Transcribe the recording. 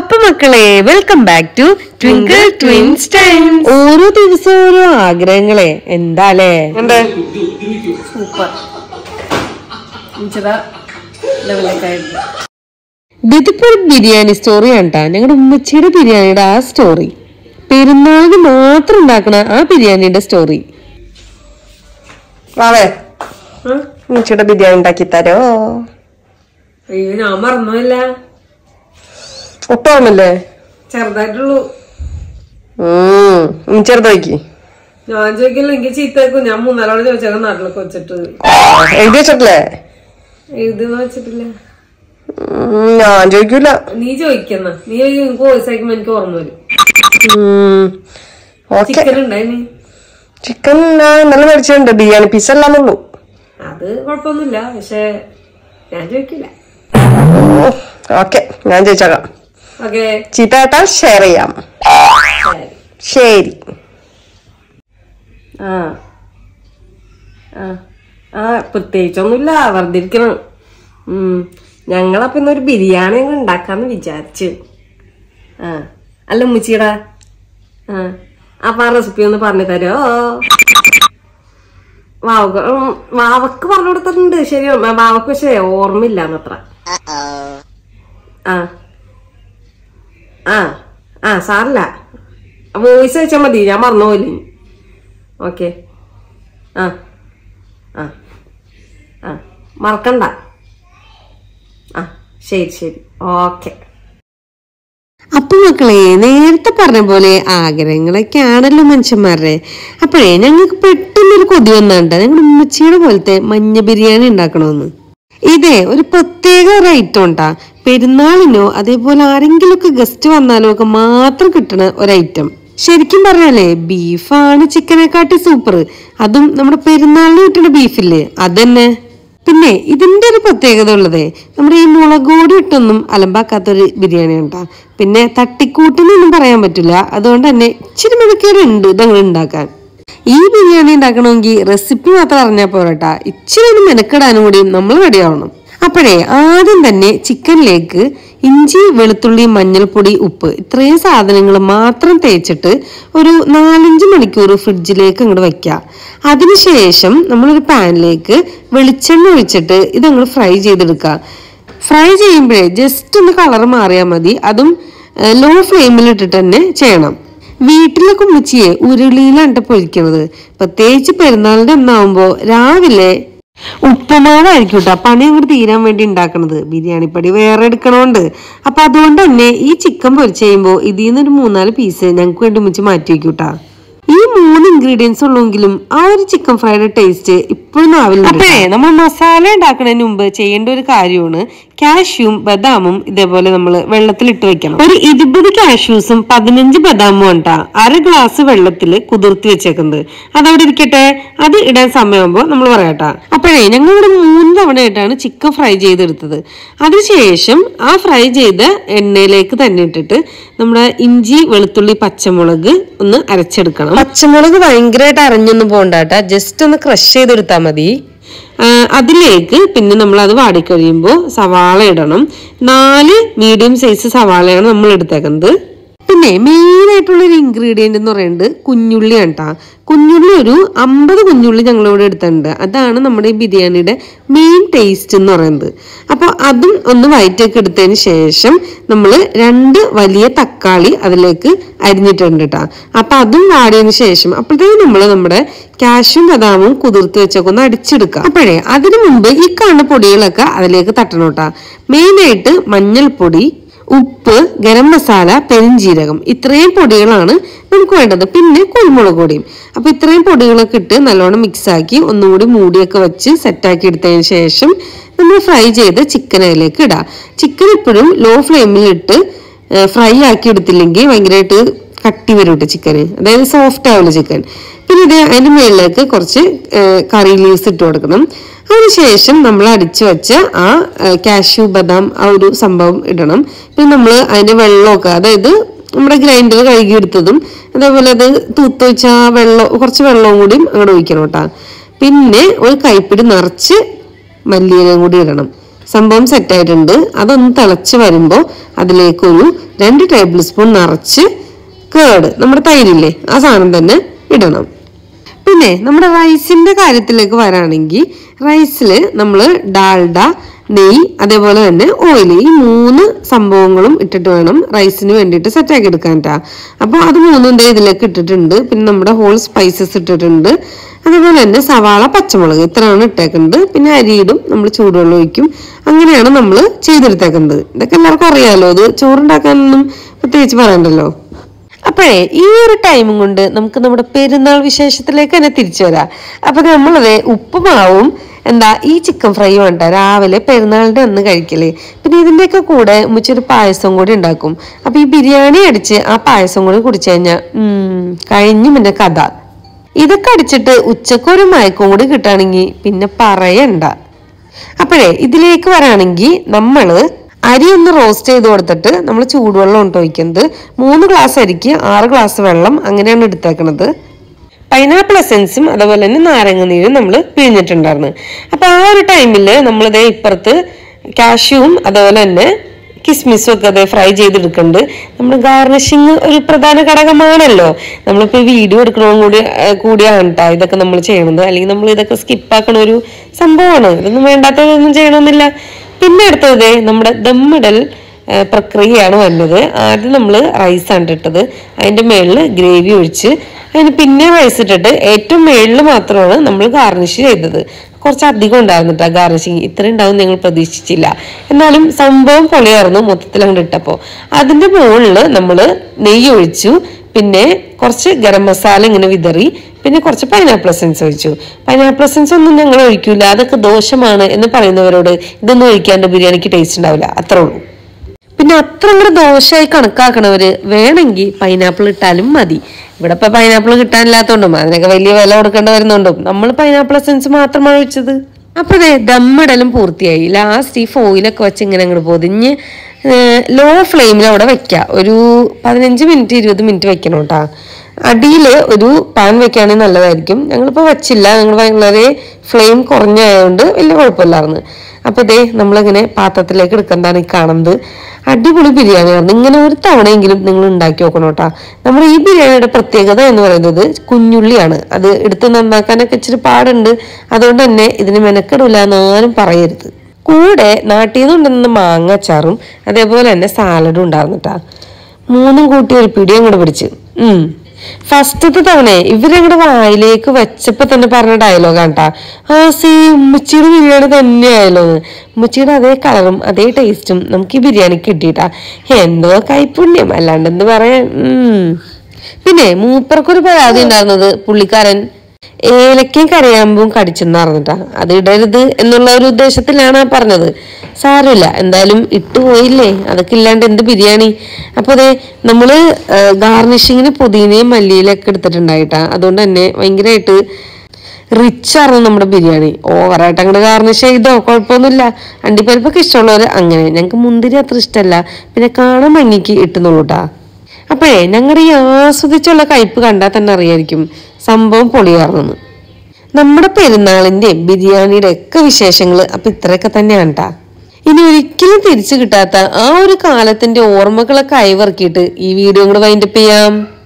അപ്പൊ മക്കളെ welcome back to Twinkle Twins time ഓരോ ദിവസവും ഓരോ ആഗ്രഹങ്ങളെ എന്താലേ സൂപ്പർ ഇച്ചിരി ലെവലൊക്കെ ഇതിപ്പോ ഒരു ബിരിയാണി സ്റ്റോറി കണ്ടാ ഞങ്ങളുടെ ഉമ്മച്ചിയുടെ ബിരിയാണിയുടെ ആ സ്റ്റോറി പെരുന്നാളിന് മാത്രം ഉണ്ടാക്കണ ആ ബിരിയാണിയുടെ സ്റ്റോറി വാവേ ഉമ്മച്ചിയുടെ ബിരിയാണി ഉണ്ടാക്കി തരോ അയ്യോ ഞാൻ മറന്നില്ല ഒപ്പാണല്ലേ ചെറുതായിട്ടുള്ളൂ ചെറുത് വയ്ക്കി ഞാൻ ചോദിക്കില്ല എനിക്ക് ചീത്തേക്കും ഞാൻ മൂന്നാലോട് ചോദിച്ചേക്കാം നാട്ടിലൊക്കെ വെച്ചിട്ട് എഴുതി വെച്ചിട്ടില്ലേ എഴുതുന്ന വെച്ചിട്ടില്ല ഉം, ഞാൻ ചോദിക്കൂല നീ ചോദിക്കുന്ന നീ എനിക്ക് വോയിസ് അയക്കുമ്പോ എനിക്ക് ഓർമ്മ വരും ഓക്കെ ചിക്കൻ ഉണ്ടായി നീ ചിക്കൻ ഞാൻ ഇന്നലെ മേടിച്ചിട്ടുണ്ട് ബിരിയാണി പീസ് അല്ലാന്നുള്ളൂ അത് കുഴപ്പമൊന്നുമില്ല പക്ഷെ ഞാൻ ചോദിക്കില്ല ഓക്കെ ഞാൻ ചോദിച്ചേക്കാം ഓക്കെ ചീത്ത കേട്ടാൽ ഷെയർ ചെയ്യാം ശരി ആ ആ ആ പ്രത്യേകിച്ചൊന്നുമില്ല വെറുതെ ഇരിക്കണം ഉം. ഞങ്ങളപ്പൊ ഇന്നൊരു ബിരിയാണി അങ്ങ് ഉണ്ടാക്കാന്ന് വിചാരിച്ചു ആ അല്ല ഉമ്മച്ചിടാ ആ അപ്പൊ ആ റെസിപ്പി ഒന്ന് പറഞ്ഞു തരോ വാവക്ക് ഉം, വാവക്ക് പറഞ്ഞു കൊടുത്തിട്ടുണ്ട് ശരി വാവക്ക് പക്ഷേ ഓർമ്മയില്ല എന്നത്ര ആ ആ ആ സാറില്ല വോയിസ് അയച്ചാൽ മതി ഞാൻ മറന്നുപോയില്ല ഓക്കെ ആ ആ ആ മറക്കണ്ട ആ ശരി ശരി ഓക്കെ അപ്പൊ മക്കളെ നേരത്തെ പറഞ്ഞ പോലെ ആഗ്രഹങ്ങളൊക്കെ ആണല്ലോ മനുഷ്യന്മാരുടെ അപ്പോഴേ ഞങ്ങൾക്ക് പെട്ടെന്നൊരു കൊതി വന്നാണ്ട് ഞങ്ങളുടെ ഉമ്മച്ചിയുടെ പോലത്തെ മഞ്ഞ ബിരിയാണി ഉണ്ടാക്കണമെന്ന് ഇതേ ഒരു പ്രത്യേക ഒരു ഐറ്റം ഉണ്ടാ പെരുന്നാളിനോ അതേപോലെ ആരെങ്കിലുമൊക്കെ ഗസ്റ്റ് വന്നാലോ ഒക്കെ മാത്രം കിട്ടണ ഒരു ഐറ്റം ശരിക്കും പറഞ്ഞാലേ ബീഫാണ് ചിക്കനെക്കാട്ടി സൂപ്പർ അതും നമ്മുടെ പെരുന്നാളിന് കിട്ടുന്ന ബീഫില്ലേ അതന്നെ പിന്നെ ഇതിന്റെ ഒരു പ്രത്യേകത ഉള്ളതേ നമ്മുടെ ഈ മുളകോടി ഇട്ടൊന്നും അലമ്പാക്കാത്തൊരു ബിരിയാണി ഉണ്ടാ പിന്നെ തട്ടിക്കൂട്ടിനൊന്നും പറയാൻ പറ്റില്ല അതുകൊണ്ട് തന്നെ ഇച്ചിരി മെനക്കേടുണ്ട് ഇതങ്ങൾ ഉണ്ടാക്കാൻ ഈ ബിരിയാണി ഉണ്ടാക്കണമെങ്കിൽ റെസിപ്പി മാത്രം അറിഞ്ഞാൽ പോരട്ടാ ഇച്ചിരി ഒന്ന് മെനക്കെടാനും കൂടി നമ്മൾ റെഡിയാവണം അപ്പോഴേ ആദ്യം തന്നെ ചിക്കനിലേക്ക് ഇഞ്ചി വെളുത്തുള്ളി മഞ്ഞൾപ്പൊടി ഉപ്പ് ഇത്രയും സാധനങ്ങൾ മാത്രം തേച്ചിട്ട് ഒരു നാലഞ്ച് മണിക്കൂർ ഫ്രിഡ്ജിലേക്ക് അങ്ങോട്ട് വെക്കുക അതിനുശേഷം നമ്മളൊരു പാനിലേക്ക് വെളിച്ചെണ്ണ ഒഴിച്ചിട്ട് ഇതങ്ങ് ഫ്രൈ ചെയ്തെടുക്കുക ഫ്രൈ ചെയ്യുമ്പോഴേ ജസ്റ്റ് ഒന്ന് കളർ മാറിയാൽ മതി അതും ലോ ഫ്ലെയിമിൽ ഇട്ടിട്ട് തന്നെ ചെയ്യണം വീട്ടിലെ കുമ്മിച്ചിയെ ഉരുളിയിലാണ് പൊരിക്കണത് പ്രത്യേകിച്ച് പെരുന്നാളിന്റെ ഒന്നാവുമ്പോ രാവിലെ ഉപ്പുമാവായിരിക്കും കേട്ടോ പണി അങ്ങോട്ട് തീരാൻ വേണ്ടി ഉണ്ടാക്കണത് ബിരിയാണി പടി വേറെ എടുക്കണോണ്ട് അപ്പൊ അതുകൊണ്ട് തന്നെ ഈ ചിക്കൻ പൊരിച്ച് കഴിയുമ്പോ ഇതിൽ നിന്ന് ഒരു മൂന്നാല് പീസ് ഞങ്ങൾക്ക് വേണ്ടി ഉമ്മിച്ച് മാറ്റി വെക്കൂട്ടാ ഈ മൂന്ന് ഇൻഗ്രീഡിയൻസ് ഉള്ളെങ്കിലും ആ ഒരു ചിക്കൻ ഫ്രൈഡ് ടേസ്റ്റ് ഇപ്പോഴും നാവിലുണ്ട് നമ്മൾ മസാല ഉണ്ടാക്കുന്നതിന് മുമ്പ് ചെയ്യേണ്ട ഒരു കാര്യമാണ് കാഷ്യൂം ബദാമും ഇതേപോലെ നമ്മൾ വെള്ളത്തിലിട്ട് വെക്കണം ഒരു ഇരുപത് കാഷ്യൂസും പതിനഞ്ച് ബദാമും ഉണ്ടാ അര ഗ്ലാസ് വെള്ളത്തിൽ കുതിർത്തി വെച്ചേക്കുന്നത് അതവിടെ ഇരിക്കട്ടെ അത് ഇടാൻ സമയമാകുമ്പോൾ നമ്മൾ പറയാട്ടാ അപ്പോഴേ ഞങ്ങൾ ഇവിടെ മൂന്ന് തവണയായിട്ടാണ് ചിക്കൻ ഫ്രൈ ചെയ്തെടുത്തത് അതിനുശേഷം ആ ഫ്രൈ ചെയ്ത എണ്ണയിലേക്ക് തന്നെ ഇട്ടിട്ട് നമ്മുടെ ഇഞ്ചി വെളുത്തുള്ളി പച്ചമുളക് ഒന്ന് അരച്ചെടുക്കണം പച്ചമുളക് ഭയങ്കരമായിട്ട് അരഞ്ഞൊന്നും പോകണ്ടാട്ടാ ജസ്റ്റ് ഒന്ന് ക്രഷ് ചെയ്തെടുത്താൽ മതി ആ, അതിലേക്ക് പിന്നെ നമ്മൾ അത് വാടിക്കഴിയുമ്പോൾ സവാള ഇടണം നാല് മീഡിയം സൈസ് സവാളയാണ് നമ്മൾ എടുത്തേക്കുന്നത് പിന്നെ മെയിൻ ആയിട്ടുള്ള ഒരു ഇൻഗ്രീഡിയന്റ് എന്ന് പറയുന്നത് കുഞ്ഞുള്ളിയാണ് കേട്ടോ കുഞ്ഞുള്ളി ഒരു അമ്പത് കുഞ്ഞുള്ളി ഞങ്ങളിവിടെ എടുത്തിട്ടുണ്ട് അതാണ് നമ്മുടെ ഈ ബിരിയാണിയുടെ മെയിൻ ടേസ്റ്റ് എന്ന് പറയുന്നത് അപ്പോൾ അതും ഒന്ന് വയറ്റൊക്കെ എടുത്തതിന് ശേഷം നമ്മൾ രണ്ട് വലിയ തക്കാളി അതിലേക്ക് അരിഞ്ഞിട്ടുണ്ട് കേട്ടോ അപ്പൊ അതും വാടിയതിന് ശേഷം അപ്പോഴത്തേക്കും നമ്മൾ നമ്മുടെ കാഷ്യും ബദാമും കുതിർത്ത് വെച്ചൊക്കെ ഒന്ന് അടിച്ചെടുക്കുക അപ്പോഴേ അതിനു മുമ്പ് ഈ കാണുന്ന പൊടികളൊക്കെ അതിലേക്ക് തട്ടണം കേട്ടോ മെയിനായിട്ട് മഞ്ഞൾപ്പൊടി ഉപ്പ് ഗരം മസാല പെരിഞ്ജീരകം ഇത്രയും പൊടികളാണ് നമുക്ക് വേണ്ടത് പിന്നെ കുരുമുളക് പൊടിയും അപ്പൊ ഇത്രയും പൊടികളൊക്കെ ഇട്ട് നല്ലോണം മിക്സ് ആക്കി ഒന്നുകൂടി മൂടിയൊക്കെ വെച്ച് സെറ്റാക്കി എടുത്തതിന് ശേഷം നമ്മൾ ഫ്രൈ ചെയ്ത് ചിക്കൻ അതിലേക്ക് ഇടാം ചിക്കൻ ഇപ്പോഴും ലോ ഫ്ലെയിമിൽ ഇട്ട് ഫ്രൈ ആക്കി എടുത്തില്ലെങ്കിൽ ഭയങ്കരമായിട്ട് കട്ടി വരും കേട്ടോ ചിക്കന് അതായത് സോഫ്റ്റ് ആവില്ല ചിക്കൻ പിന്നെ ഇത് അതിന്റെ മുകളിലേക്ക് കുറച്ച് കറി ലീവ്സ് ഇട്ട് കൊടുക്കണം അതിനുശേഷം നമ്മൾ അടിച്ചു വെച്ച ആ കാഷ്യൂ ബദാം ആ ഒരു സംഭവം ഇടണം പിന്നെ നമ്മൾ അതിന്റെ വെള്ളമൊക്കെ അതായത് നമ്മുടെ ഗ്രൈൻഡർ കഴുകിയെടുത്തതും അതേപോലെ അത് തൂത്ത് വെച്ച ആ വെള്ളം കുറച്ച് വെള്ളവും കൂടി അങ്ങോട്ട് ഒഴിക്കണം കേട്ടോ പിന്നെ ഒരു കൈപ്പിടി നിറച്ച് മല്ലിയിലയും കൂടി ഇടണം സംഭവം സെറ്റ് ആയിട്ടുണ്ട് അതൊന്ന് തിളച്ച് വരുമ്പോൾ അതിലേക്കൊരു രണ്ട് ടേബിൾ സ്പൂൺ നിറച്ച് കേട് നമ്മുടെ തൈരില്ലേ ആ സാധനം തന്നെ ഇടണം പിന്നെ നമ്മുടെ റൈസിന്റെ കാര്യത്തിലേക്ക് വരാണെങ്കിൽ റൈസിൽ നമ്മൾ ഡാൽഡ നെയ്യ് അതേപോലെ തന്നെ ഓയിൽ ഈ മൂന്ന് സംഭവങ്ങളും ഇട്ടിട്ട് വേണം റൈസിന് വേണ്ടിയിട്ട് സെറ്റാക്കി എടുക്കാൻ ട്ടാ അപ്പോൾ അത് മൂന്നും ദേ ഇതിലേക്ക് ഇട്ടിട്ടുണ്ട് പിന്നെ നമ്മുടെ ഹോൾ സ്പൈസസ് ഇട്ടിട്ടുണ്ട് അതേപോലെ തന്നെ സവാള പച്ചമുളക് ഇത്രയാണ് ഇട്ടേക്കുന്നത് പിന്നെ അരിയിടും നമ്മൾ ചൂടുവെള്ളം ഒഴിക്കും അങ്ങനെയാണ് നമ്മൾ ചെയ്തെടുത്തേക്കുന്നത് ഇതൊക്കെ എല്ലാവർക്കും അറിയാലോ ഇത് ചോറുണ്ടാക്കാനൊന്നും പ്രത്യേകിച്ച് പറയണ്ടല്ലോ അപ്പോഴേ ഈ ഒരു ടൈമും കൊണ്ട് നമുക്ക് നമ്മുടെ പെരുന്നാൾ വിശേഷത്തിലേക്ക് തന്നെ തിരിച്ചു വരാം അപ്പൊ നമ്മളത് ഉപ്പുമാവും എന്താ ഈ ചിക്കൻ ഫ്രൈ വേണ്ട രാവിലെ പെരുന്നാളിന്റെ അന്ന് കഴിക്കല് പിന്നെ ഇതിന്റെയൊക്കെ കൂടെ ഉമ്മച്ചൊരു പായസം കൂടി ഉണ്ടാക്കും അപ്പൊ ഈ ബിരിയാണി അടിച്ച് ആ പായസം കൂടി കുടിച്ചു കഴിഞ്ഞാൽ കഴിഞ്ഞു പിന്നെ കഥ ഇതൊക്കെ അടിച്ചിട്ട് ഉച്ചക്കൊരു മയക്കം കൂടി കിട്ടുകയാണെങ്കിൽ പിന്നെ പറയണ്ട അപ്പോഴേ ഇതിലേക്ക് വരാണെങ്കിൽ നമ്മള് അരി ഒന്ന് റോസ്റ്റ് ചെയ്ത് കൊടുത്തിട്ട് നമ്മൾ ചൂടുവെള്ളം ഉണ്ട് ഒഴിക്കുന്നത് മൂന്ന് ഗ്ലാസ് അരിക്ക് ആറ് ഗ്ലാസ് വെള്ളം അങ്ങനെയാണ് എടുത്തേക്കണത് പൈനാപ്പിൾ എസെൻസും അതുപോലെ തന്നെ നാരങ്ങ നീരും നമ്മൾ പിഴിഞ്ഞിട്ടുണ്ടായിരുന്നു അപ്പൊ ആ ഒരു ടൈമിൽ നമ്മളിതേ ഇപ്പുറത്ത് കാഷ്യൂവും അതുപോലെ തന്നെ കിസ്മിസും ഒക്കെ അതേ ഫ്രൈ ചെയ്തെടുക്കുന്നുണ്ട് നമ്മൾ ഗാർണിഷിങ് ഒരു പ്രധാന ഘടകമാണല്ലോ നമ്മളിപ്പോൾ വീഡിയോ എടുക്കണമെന്ന് കൂടി ആ, കൂടിയാണ് കേട്ടോ ഇതൊക്കെ നമ്മൾ ചെയ്യണത് അല്ലെങ്കിൽ നമ്മൾ ഇതൊക്കെ സ്കിപ്പാക്കണ ഒരു സംഭവമാണ് ഇതൊന്നും വേണ്ടാത്തതൊന്നും ചെയ്യണമെന്നില്ല പിന്നെ അടുത്തത് നമ്മുടെ ദമ്മിടൽ ആ, പ്രക്രിയയാണ് വരുന്നത് ആദ്യം നമ്മൾ റൈസാണ് ഇട്ടത് അതിന്റെ മേളിൽ ഗ്രേവി ഒഴിച്ച് അതിന് പിന്നെ റൈസ് ഇട്ടിട്ട് ഏറ്റവും മേളിൽ മാത്രമാണ് നമ്മൾ ഗാർണിഷ് ചെയ്തത് കുറച്ച് അധികം ഉണ്ടായിരുന്നു കേട്ടോ ഗാർണിഷിങ് ഇത്രയും ഉണ്ടാവും ഞങ്ങൾ പ്രതീക്ഷിച്ചില്ല എന്നാലും സംഭവം പൊളിയായിരുന്നു മൊത്തത്തിൽ അങ്ങോട്ട് ഇട്ടപ്പോൾ അതിന്റെ മുകളിൽ നമ്മൾ നെയ്യ് ഒഴിച്ചു പിന്നെ കുറച്ച് ഗരം മസാല ഇങ്ങനെ വിതറി പിന്നെ കുറച്ച് പൈനാപ്പിൾ എസൻസ് ഒഴിച്ചു പൈനാപ്പിൾ എസൻസ് ഒന്നും ഞങ്ങൾ ഒഴിക്കൂല അതൊക്കെ ദോഷമാണ് എന്ന് പറയുന്നവരോട് ഇതൊന്നും ഒഴിക്കാണ്ട് ബിരിയാണിക്ക് ടേസ്റ്റ് ഉണ്ടാവില്ല അത്രേ ഉള്ളൂ പിന്നെ അത്ര അങ്ങോട്ട് ദോഷമായി കണക്കാക്കണവര് വേണമെങ്കിൽ പൈനാപ്പിൾ ഇട്ടാലും മതി ഇവിടെ ഇപ്പൊ പൈനാപ്പിൾ കിട്ടാനില്ലാത്തോണ്ടും അതിനൊക്കെ വലിയ വില കൊടുക്കേണ്ടി വരുന്നുണ്ടും നമ്മൾ പൈനാപ്പിൾ എസൻസ് മാത്രമാണ് ഒഴിച്ചത് അപ്പൊ അതെ ദമ്മിടലും പൂർത്തിയായി ലാസ്റ്റ് ഈ ഫോയിലൊക്കെ വെച്ച് ഇങ്ങനെ അങ്ങോട്ട് പൊതിഞ്ഞ് ലോ ഫ്ലെയിമിൽ അവിടെ വെക്കുക ഒരു പതിനഞ്ച് മിനിറ്റ് ഇരുപത് മിനിറ്റ് വെക്കണം കേട്ടാ അടിയിൽ ഒരു പാൻ വെക്കുകയാണെങ്കിൽ നല്ലതായിരിക്കും ഞങ്ങളിപ്പോൾ വെച്ചില്ല ഞങ്ങൾ വളരെ ഫ്ലെയിം കുറഞ്ഞായതുകൊണ്ട് വലിയ കുഴപ്പമില്ലായിരുന്നു അപ്പൊ ദേ നമ്മളിങ്ങനെ പാത്രത്തിലേക്ക് എടുക്കുന്നതാണ് ഈ കാണുന്നത് അടിപൊളി ബിരിയാണിയാണ് ഇങ്ങനെ ഒരു തവണയെങ്കിലും നിങ്ങൾ ഉണ്ടാക്കി നോക്കണം കേട്ടോ നമ്മുടെ ഈ ബിരിയാണിയുടെ പ്രത്യേകത എന്ന് പറയുന്നത് കുഞ്ഞുള്ളിയാണ് അത് എടുത്ത് നന്നാക്കാനൊക്കെ ഇച്ചിരി പാടുണ്ട് അതുകൊണ്ട് തന്നെ ഇതിന് മെനക്കെടില്ല എന്നാരും പറയരുത് കൂടെ നാട്ടിൽ നിന്ന് കൊണ്ടുവന്ന മാങ്ങ അച്ചാറും അതേപോലെ തന്നെ സാലഡും ഉണ്ടായിരുന്നു കേട്ടാ മൂന്നും കൂട്ടി ഒരു പിടി അങ്ങോട്ട് പിടിച്ച് ഉം ഫസ്റ്റത്തെ തവണ ഇവരങ്ങടെ വായിലേക്ക് വെച്ചപ്പോ തന്നെ പറഞ്ഞ ഡയലോഗാണ് കേട്ടാ ആ സീ ഉമ്മച്ചിയുടെ ബിരിയാണി തന്നെയായല്ലോ എന്ന് ഉമ്മച്ചിയുടെ അതേ കളറും അതേ ടേസ്റ്റും നമുക്ക് ഈ ബിരിയാണി കിട്ടിയിട്ടാ എന്തോ കൈപ്പുണ്യം അല്ലാണ്ട് എന്ത് പറയാൻ ഉം. പിന്നെ മൂപ്പർക്കൊരു പരാതി ഉണ്ടായിരുന്നത് പുള്ളിക്കാരൻ ഏലക്കയും കരയാമ്പും കടിച്ചെന്ന് പറഞ്ഞിട്ടാ അത് ഇടരുത് എന്നുള്ള ഒരു ഉദ്ദേശത്തിലാണ് ആ പറഞ്ഞത് സാരമില്ല എന്തായാലും ഇട്ട് പോയില്ലേ അതൊക്കെ ഇല്ലാണ്ട് എന്ത് ബിരിയാണി അപ്പൊ അതെ നമ്മള് ഗാർണിഷിങ്ങിന് പുതിനയും മല്ലിയിലൊക്കെ എടുത്തിട്ടുണ്ടായിട്ടാ അതുകൊണ്ട് തന്നെ ഭയങ്കരമായിട്ട് റിച്ച് ആയിരുന്നു നമ്മുടെ ബിരിയാണി ഓവറായിട്ട് അങ്ങോട്ട് ഗാർണിഷ് ചെയ്തോ കുഴപ്പമൊന്നുമില്ല അണ്ടിപ്പരിപ്പൊക്കെ ഇഷ്ടമുള്ളവർ അങ്ങനെ ഞങ്ങൾക്ക് മുന്തിരി അത്ര ഇഷ്ടമല്ല പിന്നെ കാണാൻ ഭംഗിക്ക് ഇട്ടുന്നുള്ളൂ കേട്ടാ അപ്പോഴേ ഞങ്ങളുടെ ഈ ആസ്വദിച്ചുള്ള കയ്പ് കണ്ടാൽ തന്നെ അറിയായിരിക്കും സംഭവം പൊളിയാർന്നെന്ന് നമ്മുടെ പെരുന്നാളിന്റെ ബിരിയാണിയുടെ ഒക്കെ വിശേഷങ്ങൾ അപ്പൊ ഇത്രയൊക്കെ തന്നെയാണ് ട്ടാ ഇനി ഒരിക്കലും തിരിച്ചു കിട്ടാത്ത ആ ഒരു കാലത്തിന്റെ ഓർമ്മകളൊക്കെ അയവിറക്കിയിട്ട് ഈ വീഡിയോ കൂടെ വൈൻഡപ്പ് ചെയ്യാം